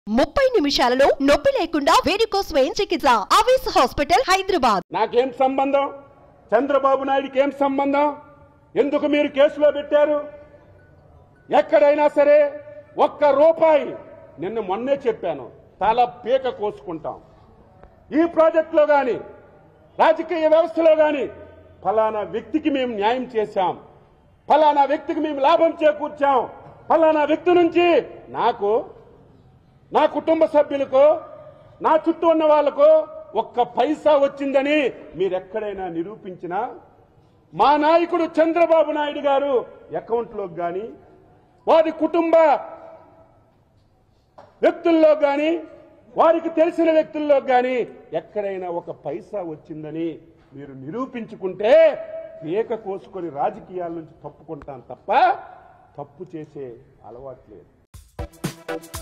ముప్పై నిమిషాలలో నొప్పి లేకుండా వేడికోస్ స్వయం చికిత్స ఆవేశ హాస్పిటల్ హైదరాబాద్ నాకేం సంబంధం చంద్రబాబు నాయుడికి ఏం సంబంధం ఎందుకు మీరు కేసులో పెట్టారు ఎక్కడైనా సరే ఒక్క రూపాయి నిన్న మొన్నే చెప్పాను తల పీక కోసుకుంటాం ఈ ప్రాజెక్టులో గాని రాజకీయ వ్యవస్థలో గాని ఫలానా వ్యక్తికి మేము న్యాయం చేశాం ఫలానా వ్యక్తికి మేము లాభం చేకూర్చాం ఫలానా వ్యక్తి నుంచి నాకు నా కుటుంబ సభ్యులకు నా చుట్టూ ఉన్న వాళ్లకు ఒక్క పైసా వచ్చిందని మీరెక్కడైనా నిరూపించినా మా నాయకుడు చంద్రబాబు నాయుడు గారు అకౌంట్లోకి గాని వారి కుటుంబ వ్యక్తుల్లో గాని వారికి తెలిసిన వ్యక్తుల్లో గాని ఎక్కడైనా ఒక పైసా వచ్చిందని మీరు నిరూపించుకుంటే పీక కోసుకొని రాజకీయాల నుంచి తప్పుకుంటాం తప్ప తప్పు చేసే అలవాటు లేదు